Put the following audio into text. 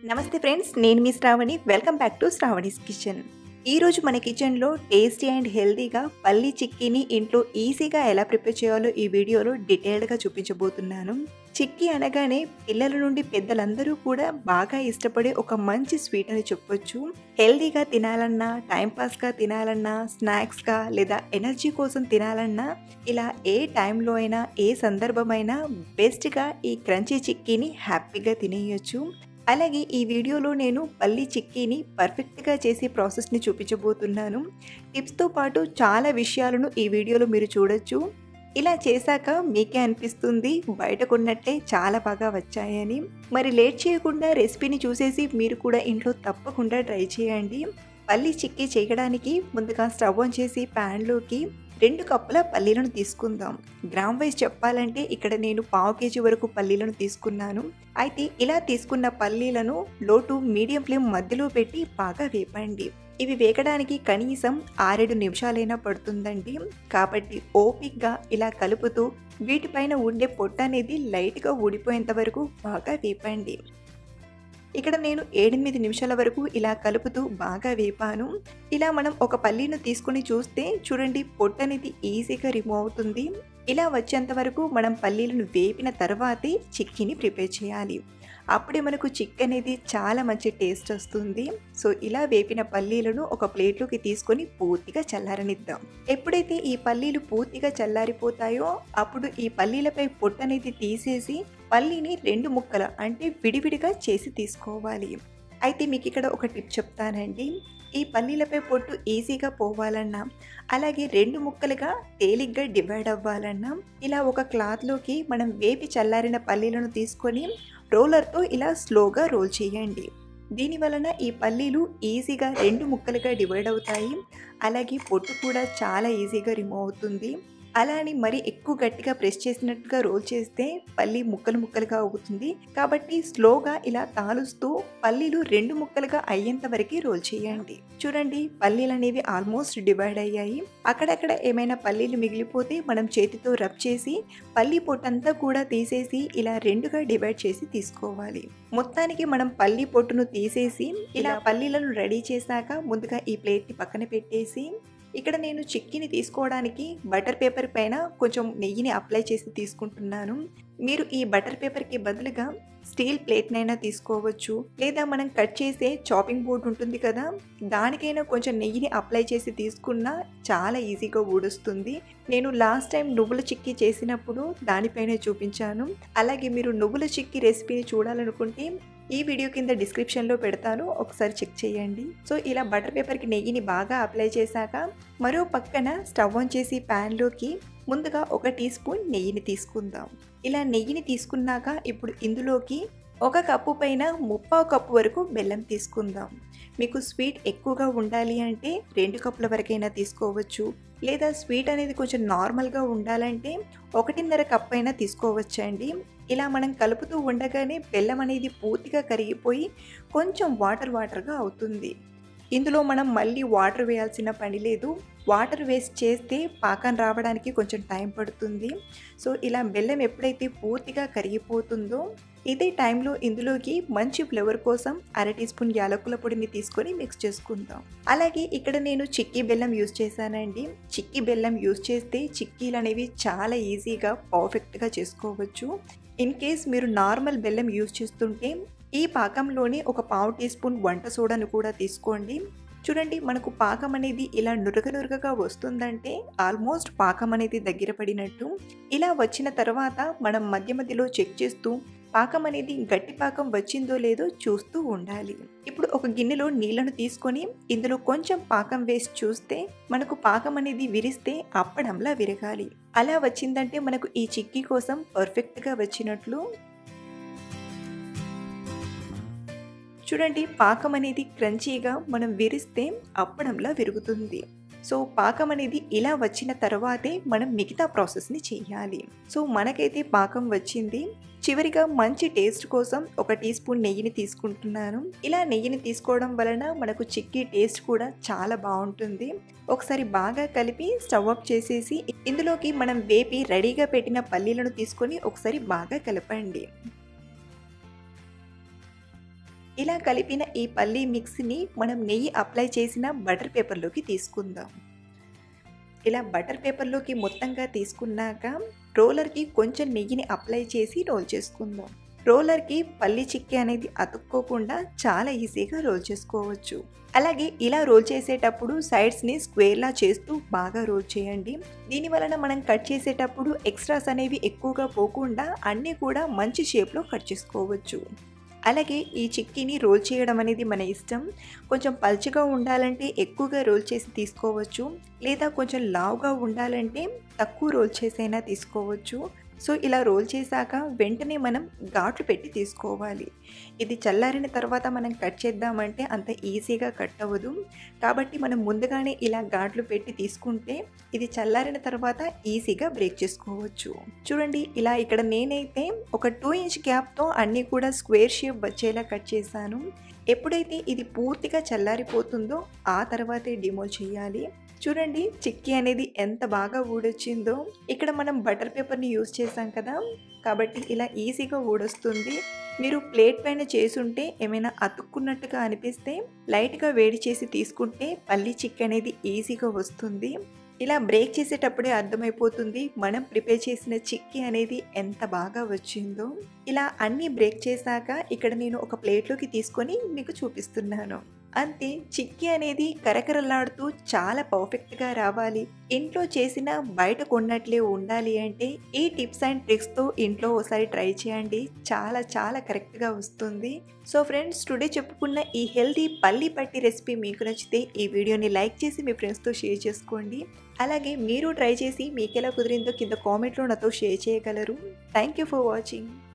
నమస్తే ఫ్రెండ్స్ నేను మీ Shravani welcome back to Shravani's kitchen ఈరోజు మన కిచెన్లో టేస్టీ అండ్ హెల్తీగా పల్లి చిక్కీని ఇంట్లో ఈజీగా ఎలా ప్రిపేర్ చేయాలో ఈ వీడియోలో డీటెయిల్డ్గా చూపించబోతున్నాను చిక్కీ అనగానే పిల్లల నుండి పెద్దలందరూ కూడా బాగా ఇష్టపడే ఒక మంచి స్వీట్ అని చెప్పొచ్చు హెల్తీగా తినాలన్నా టైంపాస్గా తినాలన్నా స్నాక్స్గా లేదా ఎనర్జీ కోసం తినాలన్నా ఇలా ఏ టైంలో అయినా ఏ సందర్భమైనా బెస్ట్గా ఈ క్రంచీ చిక్కీని హ్యాపీగా తినేయచ్చు అలాగే ఈ వీడియోలో నేను పల్లి చిక్కీని పర్ఫెక్ట్గా చేసే ప్రాసెస్ని చూపించబోతున్నాను టిప్స్తో పాటు చాలా విషయాలను ఈ వీడియోలో మీరు చూడొచ్చు ఇలా చేశాక మీకే అనిపిస్తుంది బయట కొన్నట్టే చాలా బాగా వచ్చాయని మరి లేట్ చేయకుండా రెసిపీని చూసేసి మీరు కూడా ఇంట్లో తప్పకుండా ట్రై చేయండి పల్లి చిక్కీ చేయడానికి ముందుగా స్టవ్ ఆన్ చేసి ప్యాన్లోకి రెండు కప్పుల పల్లీలను తీసుకుందాం గ్రామ్ వైజ్ చెప్పాలంటే ఇక్కడ నేను పావు కేజీ వరకు పల్లీలను తీసుకున్నాను అయితే ఇలా తీసుకున్న పల్లీలను లో టు మీడియం ఫ్లేమ్ మధ్యలో పెట్టి బాగా వేపండి ఇవి వేగడానికి కనీసం ఆరేడు నిమిషాలైనా పడుతుందండి కాబట్టి ఓపిక్గా ఇలా కలుపుతూ వీటిపైన ఉండే పొట్ట అనేది లైట్గా ఊడిపోయేంత వరకు బాగా వేపండి ఇక్కడ నేను ఏడెనిమిది నిమిషాల వరకు ఇలా కలుపుతూ బాగా వేపాను ఇలా మనం ఒక పల్లీను తీసుకుని చూస్తే చూడండి పొట్టు అనేది ఈజీగా రిమూవ్ అవుతుంది ఇలా వచ్చేంత వరకు మనం పల్లీలను వేపిన తర్వాతే చిక్కీని ప్రిపేర్ చేయాలి అప్పుడే మనకు చిక్ అనేది చాలా మంచి టేస్ట్ వస్తుంది సో ఇలా వేపిన పల్లీలను ఒక ప్లేట్లోకి తీసుకొని పూర్తిగా చల్లారనిద్దాం ఎప్పుడైతే ఈ పల్లీలు పూర్తిగా చల్లారిపోతాయో అప్పుడు ఈ పల్లీలపై పొట్టు అనేది తీసేసి పల్లీని రెండు ముక్కల అంటే విడివిడిగా చేసి తీసుకోవాలి అయితే మీకు ఇక్కడ ఒక టిప్ చెప్తానండి ఈ పల్లీలపై పొట్టు ఈజీగా పోవాలన్నా అలాగే రెండు ముక్కలుగా తేలిగ్గా డివైడ్ అవ్వాలన్నా ఇలా ఒక క్లాత్లోకి మనం వేపి చల్లారిన పల్లీలను తీసుకొని రోలర్తో ఇలా స్లోగా రోల్ చేయండి దీని వలన ఈ పల్లీలు ఈజీగా రెండు ముక్కలుగా డివైడ్ అవుతాయి అలాగే పొట్టు కూడా చాలా ఈజీగా రిమూవ్ అవుతుంది అలా అని మరీ ఎక్కువ గట్టిగా ప్రెస్ చేసినట్టుగా రోల్ చేస్తే పల్లి ముక్కలు ముక్కలుగా అవుతుంది కాబట్టి స్లోగా ఇలా తాలుస్తూ పల్లీలు రెండు ముక్కలుగా అయ్యేంత వరకు రోల్ చేయండి చూడండి పల్లీలు అనేవి ఆల్మోస్ట్ డివైడ్ అయ్యాయి అక్కడక్కడ ఏమైనా పల్లీలు మిగిలిపోతే మనం చేతితో రబ్ చేసి పల్లి పొట్టంతా కూడా తీసేసి ఇలా రెండుగా డివైడ్ చేసి తీసుకోవాలి మొత్తానికి మనం పల్లి పొట్టును తీసేసి ఇలా పల్లీలను రెడీ చేశాక ముందుగా ఈ ప్లేట్ని పక్కన పెట్టేసి ఇక్కడ నేను చిక్కీని తీసుకోవడానికి బటర్ పేపర్ పైన కొంచెం నెయ్యిని అప్లై చేసి తీసుకుంటున్నాను మీరు ఈ బటర్ పేపర్కి బదులుగా స్టీల్ ప్లేట్నైనా తీసుకోవచ్చు లేదా మనం కట్ చేసే చాపింగ్ బోర్డ్ ఉంటుంది కదా దానికైనా కొంచెం నెయ్యిని అప్లై చేసి తీసుకున్నా చాలా ఈజీగా ఊడుస్తుంది నేను లాస్ట్ టైం నువ్వుల చిక్కీ చేసినప్పుడు దానిపైన చూపించాను అలాగే మీరు నువ్వుల చిక్కీ రెసిపీని చూడాలనుకుంటే ఈ వీడియో కింద డిస్క్రిప్షన్లో పెడతాను ఒకసారి చెక్ చేయండి సో ఇలా బటర్ పేపర్కి నెయ్యిని బాగా అప్లై చేశాక మరో పక్కన స్టవ్ ఆన్ చేసి ప్యాన్లోకి ముందుగా ఒక టీ స్పూన్ నెయ్యిని తీసుకుందాం ఇలా నెయ్యిని తీసుకున్నాక ఇప్పుడు ఇందులోకి ఒక కప్పు పైన ముప్పావు కప్పు వరకు బెల్లం తీసుకుందాం మీకు స్వీట్ ఎక్కువగా ఉండాలి అంటే రెండు కప్పుల వరకైనా తీసుకోవచ్చు లేదా స్వీట్ అనేది కొంచెం నార్మల్గా ఉండాలంటే ఒకటిన్నర కప్ అయినా తీసుకోవచ్చండి ఇలా మనం కలుపుతూ ఉండగానే బెల్లం అనేది పూర్తిగా కరిగిపోయి కొంచెం వాటర్ వాటర్గా అవుతుంది ఇందులో మనం మళ్ళీ వాటర్ వేయాల్సిన పని లేదు వాటర్ వేస్ట్ చేస్తే పాకం రావడానికి కొంచెం టైం పడుతుంది సో ఇలా బెల్లం ఎప్పుడైతే పూర్తిగా కరిగిపోతుందో ఇదే టైంలో ఇందులోకి మంచి ఫ్లేవర్ కోసం అర టీ స్పూన్ యాలకుల పొడిని తీసుకొని మిక్స్ చేసుకుందాం అలాగే ఇక్కడ నేను చిక్కీ బెల్లం యూస్ చేశానండి చిక్కీ బెల్లం యూస్ చేస్తే చిక్కీలు అనేవి చాలా ఈజీగా పర్ఫెక్ట్గా చేసుకోవచ్చు ఇన్ కేస్ మీరు నార్మల్ బెల్లం యూస్ చేస్తుంటే ఈ పాకంలోనే ఒక పావు టీ స్పూన్ వంట సోడాను కూడా తీసుకోండి చూడండి మనకు పాకం అనేది ఇలా నురగ నురగగా వస్తుందంటే ఆల్మోస్ట్ పాకం అనేది దగ్గర పడినట్టు ఇలా వచ్చిన తర్వాత మనం మధ్య మధ్యలో చెక్ చేస్తూ పాకం అనేది గట్టి పాకం వచ్చిందో లేదో చూస్తూ ఉండాలి ఇప్పుడు ఒక గిన్నెలో నీళ్లను తీసుకొని ఇందులో కొంచెం పాకం వేసి చూస్తే మనకు పాకం అనేది విరిస్తే అప్పడంలా విరగాలి అలా వచ్చిందంటే మనకు ఈ చిక్కీ కోసం పర్ఫెక్ట్గా వచ్చినట్లు చూడండి పాకం అనేది క్రంచీగా మనం విరిస్తే అప్పడంలా విరుగుతుంది సో పాకం అనేది ఇలా వచ్చిన తర్వాతే మనం మిగతా ప్రాసెస్ని చేయాలి సో మనకైతే పాకం వచ్చింది చివరిగా మంచి టేస్ట్ కోసం ఒక టీ స్పూన్ నెయ్యిని తీసుకుంటున్నాను ఇలా నెయ్యిని తీసుకోవడం వలన మనకు చిక్కీ టేస్ట్ కూడా చాలా బాగుంటుంది ఒకసారి బాగా కలిపి స్టవ్ ఆఫ్ చేసేసి ఇందులోకి మనం వేపి రెడీగా పెట్టిన పల్లీలను తీసుకొని ఒకసారి బాగా కలపండి ఇలా కలిపిన ఈ పల్లీ మిక్స్ని మనం నెయ్యి అప్లై చేసిన బటర్ పేపర్లోకి తీసుకుందాం ఇలా బటర్ పేపర్లోకి మొత్తంగా తీసుకున్నాక రోలర్కి కొంచెం నెయ్యిని అప్లై చేసి రోల్ చేసుకుందాం రోలర్కి పల్లి చిక్కీ అనేది అతుక్కోకుండా చాలా ఈజీగా రోల్ చేసుకోవచ్చు అలాగే ఇలా రోల్ చేసేటప్పుడు సైడ్స్ని స్క్వేర్లా చేస్తూ బాగా రోల్ చేయండి దీని వలన మనం కట్ చేసేటప్పుడు ఎక్స్ట్రాస్ అనేవి ఎక్కువగా పోకుండా అన్నీ కూడా మంచి షేప్లో కట్ చేసుకోవచ్చు అలాగే ఈ చిక్కీని రోల్ చేయడం అనేది మన ఇష్టం కొంచెం పల్చగా ఉండాలంటే ఎక్కువగా రోల్ చేసి తీసుకోవచ్చు లేదా కొంచెం లావుగా ఉండాలంటే తక్కువ రోల్ చేసైనా తీసుకోవచ్చు సో ఇలా రోల్ చేశాక వెంటనే మనం ఘాట్లు పెట్టి తీసుకోవాలి ఇది చల్లారిన తర్వాత మనం కట్ చేద్దామంటే అంత ఈజీగా కట్ అవ్వదు కాబట్టి మనం ముందుగానే ఇలా ఘాట్లు పెట్టి తీసుకుంటే ఇది చల్లారిన తర్వాత ఈజీగా బ్రేక్ చేసుకోవచ్చు చూడండి ఇలా ఇక్కడ నేనైతే ఒక టూ ఇంచ్ గ్యాప్తో అన్నీ కూడా స్క్వేర్ షేప్ వచ్చేలా కట్ చేశాను ఎప్పుడైతే ఇది పూర్తిగా చల్లారిపోతుందో ఆ తర్వాతే డిమోల్ చేయాలి చూడండి చిక్కీ అనేది ఎంత బాగా ఊడొచ్చిందో ఇక్కడ మనం బటర్ పేపర్ని యూజ్ చేసాం కదా కాబట్టి ఇలా ఈజీగా ఊడొస్తుంది మీరు ప్లేట్ పైన చేసుంటే ఏమైనా అతుక్కున్నట్టుగా అనిపిస్తే లైట్గా వేడి చేసి తీసుకుంటే పల్లి చిక్కీ అనేది ఈజీగా వస్తుంది ఇలా బ్రేక్ చేసేటప్పుడే అర్థమైపోతుంది మనం ప్రిపేర్ చేసిన చిక్కీ అనేది ఎంత బాగా వచ్చిందో ఇలా అన్నీ బ్రేక్ చేశాక ఇక్కడ నేను ఒక ప్లేట్లోకి తీసుకొని మీకు చూపిస్తున్నాను అంతే చిక్కీ అనేది కరకరలాడుతూ చాలా పర్ఫెక్ట్గా రావాలి ఇంట్లో చేసిన బయట కొన్నట్లే ఉండాలి అంటే ఈ టిప్స్ అండ్ ట్రిక్స్తో ఇంట్లో ఒకసారి ట్రై చేయండి చాలా చాలా కరెక్ట్గా వస్తుంది సో ఫ్రెండ్స్ టుడే చెప్పుకున్న ఈ హెల్తీ పల్లి పట్టి రెసిపీ మీకు నచ్చితే ఈ వీడియోని లైక్ చేసి మీ ఫ్రెండ్స్తో షేర్ చేసుకోండి అలాగే మీరు ట్రై చేసి మీకు ఎలా కుదిరిందో కింద కామెంట్లో నాతో షేర్ చేయగలరు థ్యాంక్ యూ ఫర్ వాచింగ్